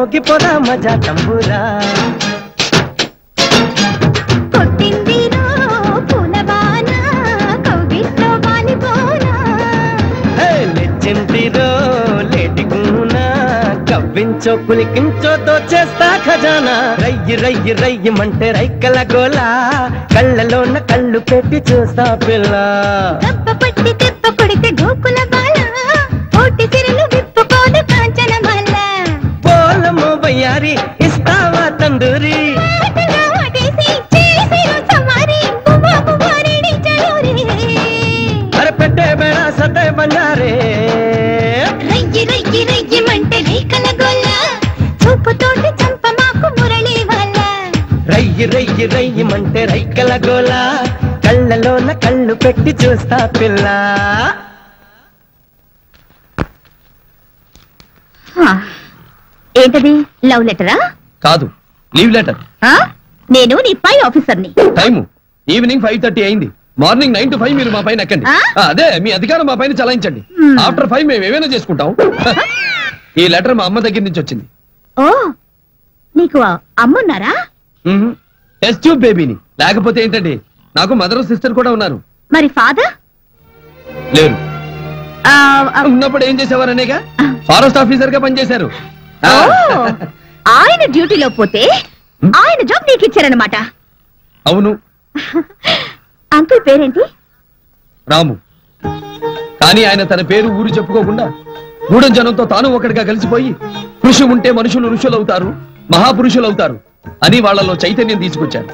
మోగిపోదా మజా తంబురా కొట్టిందిరో పూలవాన కౌగిట్లో వాలిపోనా హే, లెచ్చింటిరో లేటికున్నా కవ్వించో పులికించో దోచేస్తా ఖజానా రయ్యి రయ్యి రయ్యమంటే రైకల గోలా కళ్ళలోన కళ్ళు పెట్టి చూస్తా పిల్ల దెబ్బ పట్టి దెబ్బ కొడితే గోకుల బాల కోటి సిరులు విప్పుకోదు కాంచన మల్ల పోలమో బయ్యారి ఇస్తావా తందూరి ఆటగా ఆటేసి చేసిరు సవారి బువ్వా బువ్వా రెడీ చలోరి అరే పెట్టే బేడా సతే బంజారే రయ్యి రయ్యి రయ్యమంటే రేఖల గొల్ల చూపుతోటి చంప మాకు మురళి వల్ల రయ్యి రయ్యి రయ్యమంటే రైకల గోలా కళ్ళలోన కళ్ళు పెట్టి చూస్తా పిల్ల ఏంటది లవ్ లెటరా కాదు లీవ్ లెటర్ నేను నీ పై ఆఫీసర్ని టైము ఈవినింగ్ ఫైవ్ థర్టీ అయింది మార్నింగ్ నైన్ టు ఫైవ్ మీరు మా పైన ఎక్కండి ఆ? ఆ, అదే మీ అధికారం మా పైన చలాయించండి Hmm. ఆఫ్టర్ ఫైవ్ మేము ఏమైనా చేసుకుంటాం ఈ లెటర్ మా అమ్మ దగ్గర నుంచి వచ్చింది ఓ నీకు అమ్మున్నారా టెస్ట్ ట్యూబ్ బేబీని లేకపోతే ఏంటండి నాకు మదర్ సిస్టర్ కూడా ఉన్నారు మరి ఫాదర్ లేరు ఉన్నప్పుడు ఏం చేసేవారనేగా ఫారెస్ట్ ఆఫీసర్ గా పనిచేశారు ఆ. ఆయన డ్యూటీలో పోతే ఆయన జాబ్ నీకు ఇచ్చారనమాట అవును అంకుల్ పేరేంటి రాము కానీ ఆయన తన పేరు ఊరు చెప్పుకోకుండా గూడెం జనంతో తాను ఒకటిగా కలిసిపోయి కృషి ఉంటే మనుషులు ఋషులు అవుతారు మహాపురుషులు అవుతారు అని వాళ్ళలో చైతన్యం తీసుకొచ్చారు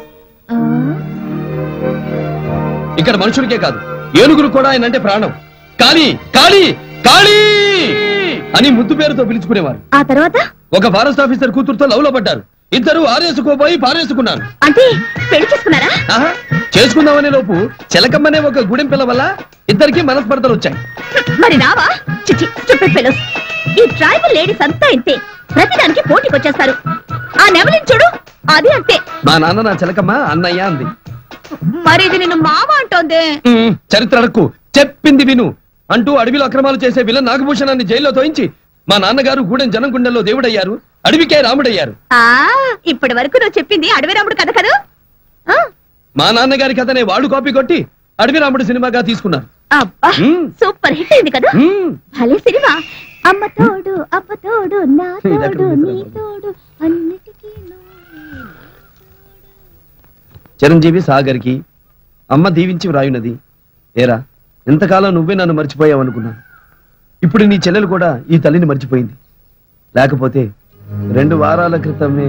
ఇక్కడ మనుషులకే కాదు ఏనుగురు కూడా ఆయన అంటే ప్రాణం కాళీ కాళీ కాళీ అని ముద్దు పేరుతో పిలుచుకునేవారు ఆ తర్వాత ఒక ఫారెస్ట్ ఆఫీసర్ కూతురుతో లవ్ లో పడ్డారు ఇద్దరు ఆరేసుకోబోయి పారేసుకున్నారు అంటే పెళ్లి చేసుకున్నారా ఆహా, చేసుకుందామనే లోపు చిలకమ్మనే ఒక గుడెం పిల్ల వల్ల ఇద్దరికి మనస్పర్ధలు వచ్చాయి మరి రావా చిచి స్టూపిడ్ ఫెలోస్ ఈ ట్రైబల్ లేడీస్ అంతా ఇంతే ప్రతిదానికి పోటీకి వచ్చేస్తారు ఆ నెవలిని చూడు అది అంతే మా నాన్న నా చిలకమ్మ అన్నయ్య అంది మరి ఇది నిన్ను మామ అంటోంది ఉమ్, చరిత్ర అడక్కు చెప్పింది విను అంటూ అడవిలో అక్రమాలు చేసే విల నాగభూషణాన్ని జైల్లో తోయించి మా నాన్నగారు గూడెం జనం గుండెల్లో దేవుడయ్యారు అడవికే రాముడయ్యారు ఆ ఇప్పటి వరకు నువ్వు చెప్పింది అడవి రాముడు కథ కదా ఆ, మా నాన్నగారి కథనే వాడు కాపీ కొట్టి అడవి రాముడు సినిమాగా తీసుకున్నారు అబ్బా మ్మ్. సూపర్ హిట్ అయింది కదా ఉమ్, భలే సినిమా అమ్మ తోడు అప్ప తోడు నా తోడు నీ తోడు అన్నిటికీ నువ్వే. చిరంజీవి సాగర్కి అమ్మ దీవించి వ్రాయునది ఏరా ఎంతకాలం నువ్వే నన్ను మర్చిపోయావు అనుకున్నాను ఇప్పుడు నీ చెల్లెలు కూడా ఈ తల్లిని మర్చిపోయింది లేకపోతే రెండు వారాల క్రితమే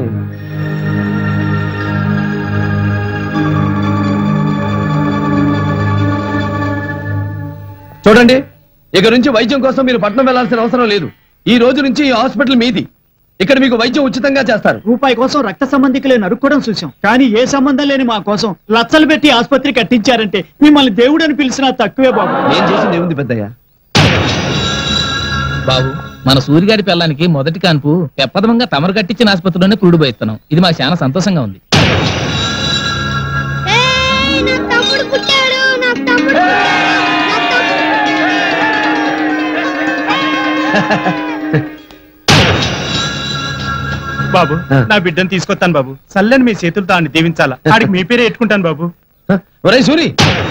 చూడండి ఇక నుంచి వైద్యం కోసం మీరు పట్నం వెళ్లాల్సిన అవసరం లేదు ఈ రోజు నుంచి ఈ హాస్పిటల్ మీది ఇక్కడ మీకు వైద్యం ఉచితంగా చేస్తారు రూపాయి కోసం రక్త సంబంధికులే నరుక్కోవడం చూసాం కానీ ఏ సంబంధం లేని మా కోసం లచ్చలు పెట్టి ఆసుపత్రి కట్టించారంటే మిమ్మల్ని దేవుడు అని పిలిచినా తక్కువే బాబు ఏం చేసింది ఏముంది పెద్దయ్య బాబు మన సూర్యగారి పిల్లానికి మొదటి కాన్పు పెప్పదమంగా తమరు కట్టించిన ఆసుపత్రిలోనే కురుడు పోయిస్తున్నాం ఇది మాకు చాలా సంతోషంగా ఉంది ఏయ్, నా తమ్ముడు పుట్టాడు నా తమ్ముడు నా తమ్ముడు బాబు ఆ. నా బిడ్డను తీసుకొస్తాను బాబు సల్లని మీ చేతులతో ఆయన దీవించాలా ఆడికి మీ పేరే ఎట్టుకుంటాను బాబు ఒరే సూరి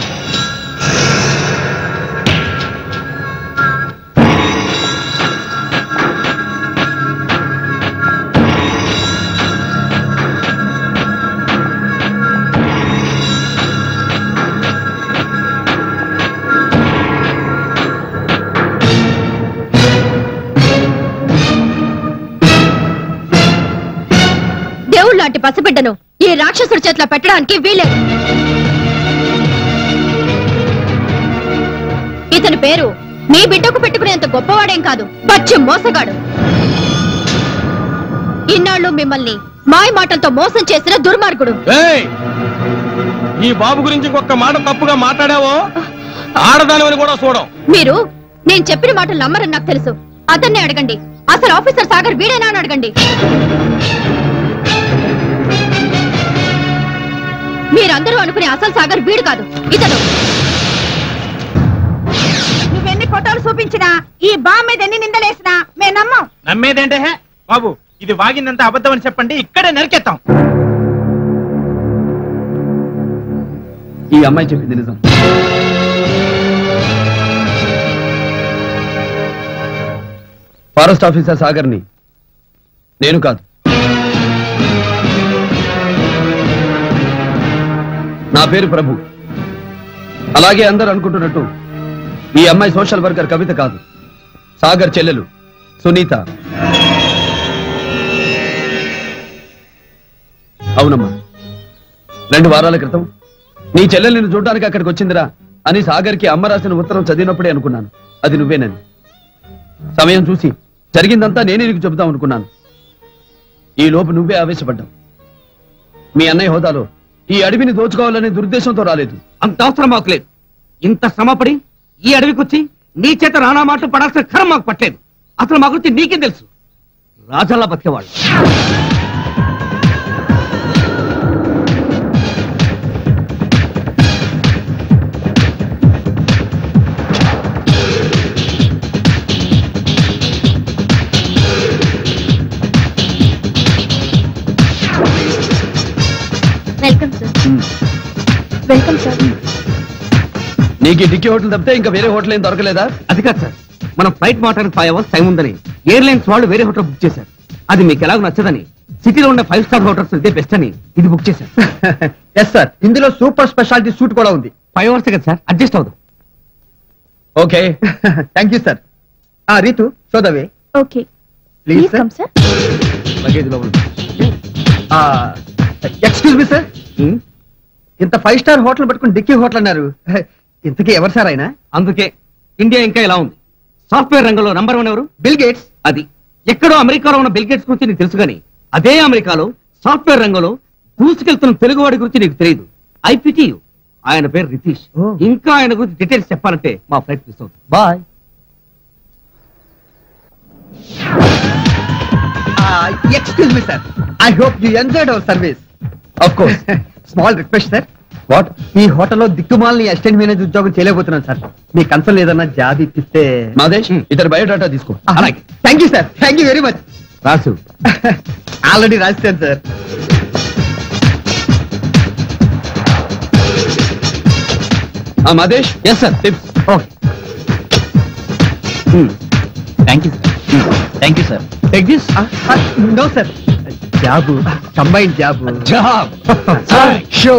దేవుడు లాంటి పసిబిడ్డను ఈ రాక్షసుడి చేతిలో పెట్టడానికి వీలేదు ఇతని పేరు మీ బిడ్డకు పెట్టుకునేంత గొప్పవాడేం కాదు పచ్చి మోసగాడు ఇన్నాళ్ళు మిమ్మల్ని మాయ మాటలతో మోసం చేసిన దుర్మార్గుడు ఈ బాబు గురించి ఇంకొక మాట తప్పుగా మాట్లాడావో ఆడదానివని కూడా చూడం మీరు నేను చెప్పిన మాటలు నమ్మరని నాకు తెలుసు అతన్ని అడగండి అసలు ఆఫీసర్ సాగర్ వీడేనా అని అడగండి మీరందరూ అనుకునే అసలు సాగర్ వీడు కాదు ఇతను నువ్వెన్ని ఫోటోలు చూపించినా ఈ బామ్ మీద ఎన్ని నిందలేసినా మేము నమ్మం నమ్మేదేంటే హే? బాబు ఇది వాగిందంతా అబద్ధం అని చెప్పండి ఇక్కడే నరికేస్తాం ఈ అమ్మాయి చెప్పింది నిజం ఫారెస్ట్ ఆఫీసర్ సాగర్ని నేను కాదు నా పేరు ప్రభు అలాగే అందరు అనుకుంటున్నట్టు ఈ అమ్మాయి సోషల్ వర్కర్ కవిత కాదు సాగర్ చెల్లెలు సునీత అవునమ్మా రెండు వారాల క్రితం నీ చెల్లెల్ని నిన్ను చూడడానికి అక్కడికి వచ్చిందిరా అని సాగర్కి అమ్మ రాసిన ఉత్తరం చదివినప్పుడే అనుకున్నాను అది నువ్వేనని సమయం చూసి జరిగిందంతా నేనే నీకు చెబుదాం అనుకున్నాను ఈ లోపు నువ్వే ఆవేశపడ్డావు మీ అన్నయ్య హోదాలో ఈ అడవిని దోచుకోవాలనే దురుద్దేశంతో రాలేదు అంత అవసరం మాకు లేదు ఇంత శ్రమపడి ఈ అడవికి వచ్చి నీ చేత రానా మాటలు పడాల్సిన కరం మాకు పట్టలేదు అసలు మా గురించి నీకేం తెలుసు రాజాలా బతికేవాళ్ళు వెల్కమ్ సార్ వెల్కమ్ సార్ నీకు ఈ డిక్కీ హోటల్ తప్పితే ఇంకా వేరే హోటల్ ఏం దొరకలేదా అది కాదు సార్ మనం ఫ్లైట్ మాట్లాడడానికి ఫైవ్ అవర్స్ టైం ఉందని ఎయిర్లైన్స్ వాళ్ళు వేరే హోటల్ బుక్ చేశారు అది మీకు ఎలాగో నచ్చదని సిటీలో ఉన్న ఫైవ్ స్టార్ హోటల్స్ ఇదే బెస్ట్ అని ఇది బుక్ చేశారు ఎస్ సార్ ఇందులో సూపర్ స్పెషాలిటీ సూట్ కూడా ఉంది ఫైవ్ అవర్స్ కదా సార్ అడ్జస్ట్ అవుదాం ఓకే థ్యాంక్ యూ సార్ ఆ రీతు సోదవే okay Please, please sir. Come sir luggage లోపల ఎక్స్క్యూజ్ మీ సార్ ఇంత ఫైవ్ స్టార్ హోటల్ పట్టుకుని డిక్కీ హోటల్ అన్నారు ఇంతకీ ఎవరు సార్ ఆయన అందుకే ఇండియా ఇంకా ఇలా ఉంది సాఫ్ట్వేర్ రంగంలో నంబర్ వన్ ఎవరు బిల్ గేట్స్ అది ఎక్కడో అమెరికాలో ఉన్న బిల్ గేట్స్ గురించి నీకు తెలుసు కానీ అదే అమెరికాలో సాఫ్ట్వేర్ రంగంలో దూసుకెళ్తున్న తెలుగువాడి గురించి నీకు తెలియదు ఐపీటీ ఆయన పేరు రితీష్ Oh. ఇంకా ఆయన గురించి డీటెయిల్స్ చెప్పాలంటే మా ఫ్లైట్ మిస్ అవుతుంది boy excuse me sir I hope you enjoyed our service of course small request sir what ఈ హోటల్లో దిక్కుమాలని అసిస్టెంట్ మేనేజర్ ఉద్యోగం చేయలేకపోతున్నాను సార్ మీ కన్సల్ ఏదన్నా జాబ్ ఇప్పిస్తే మాదేశ్ ఇతని బయోడాటా తీసుకో అలాగే thank you sir thank you very much రాసు ఆల్రెడీ రాస్తాను సార్ ఆ Madesh yes sir tips okay thank you thank you sir take this no sir job combine job job show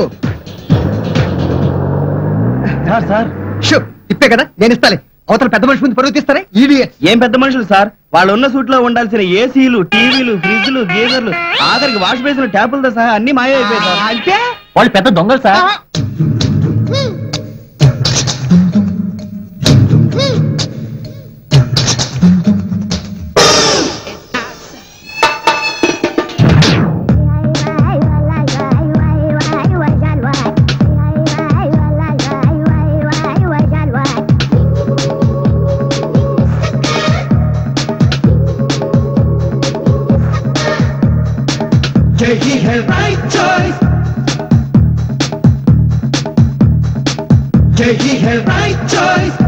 sir sir show ఇప్పే కదా నేను ఇస్తాలే అవతల పెద్ద మనిషి ముందు పరువు తీస్తారే ఈడియట్ ఏం పెద్ద మనుషులు సార్ వాళ్ళు ఉన్న సూట్ లో ఉండాల్సిన ఏసీలు టీవీలు ఫ్రిడ్జ్లు గీజర్లు ఆఖరికి వాష్ బేసిన్ ట్యాపులతో సహా అన్ని మాయమైపోయాయి సార్ అంటే వాళ్ళు పెద్ద దొంగలు సార్ यही है राइट चॉइस यही है राइट चॉइस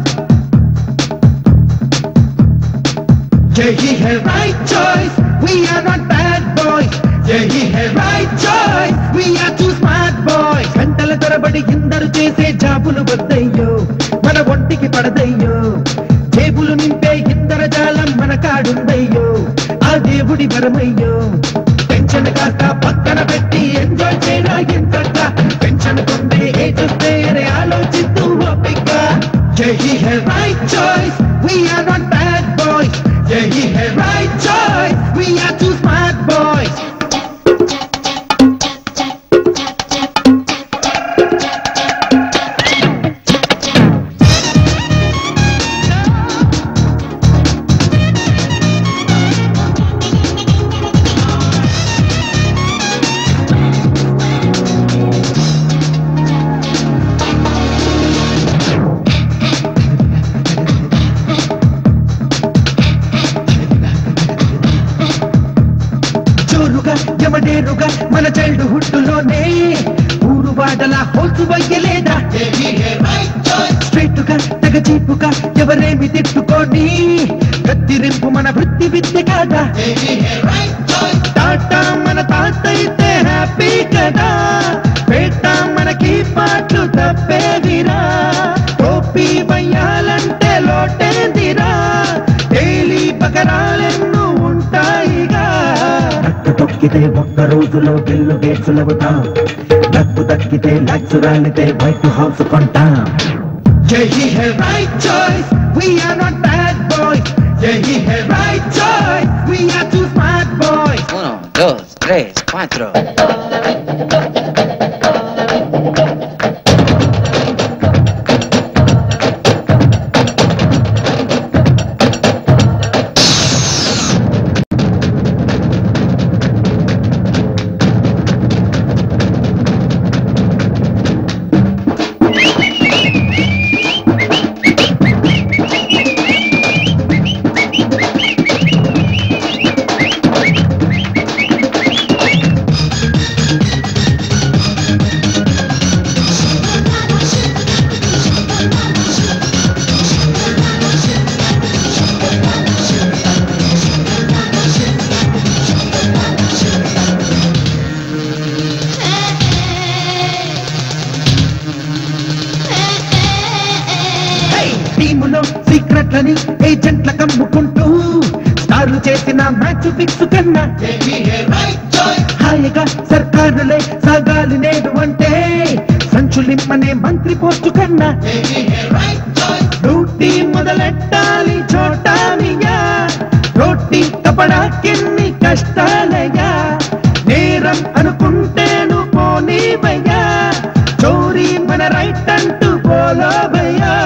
यही है right choice we are not bad boys यही है right choice we are too smart boys గంటల తరబడి ఇందరు చేసే జాబులు వద్దయ్యో మన ఒంటికి పడదయ్యో జేబులు నింపే ఇందర జాలం మన కాడుందయ్యో ఆ దేవుడి వరమయ్యో టెన్షన్ కాస్త పక్కన పెట్టి ఎంజాయ్ చేయరా ఎంత టెన్షన్ కొండే ఏ చూస్తే అరే ఆలోచిస్తూ ఓపిక యహీ హై right choice we are not bad boys యహీ హై right choice we are too smart boys జోరుగా యమడేరుగా మన చైల్డ్ హుడ్ లోనే ఊరు వాడల హోల్స్ వయ్యలేదా స్ట్రైట్ గా తెగ చీపుగా ఎవరేమి తిట్టుకొని కత్తిరింపు మన వృత్తి విద్య కాదా టాటా మన తాత అయితే హ్యాపీ కదా పేట మనకి పాటలు తప్పేదిరా టోపీ వయ్యాలంటే లోటేందిరా డైలీ బకరాలెన్నో ఉంటాయిగా నట్టు తొక్కితే ఒక్క రోజులో బిల్లు గేట్సులవుతాం డబ్బు దక్కితే లక్ష రాలితే వైట్ హౌస్ కొంటాం यही है right choice we are not bad boys यही है right choice we are too smart boys Uno, dos, tres, cuatro. టీములో సీక్రెట్లని ఏజెంట్ల కమ్ముకుంటూ స్టార్లు చేసిన మ్యాచ్ ఫిక్స్ కన్నా హాయిగా సర్కారులే సాగాలి నేడు అంటే సంచులిమ్మనే మంత్రి పోస్టు కన్నా డ్యూటీ మొదలెట్టాలి చోటానియా రోటీ కపడాకెన్ని కష్టాలే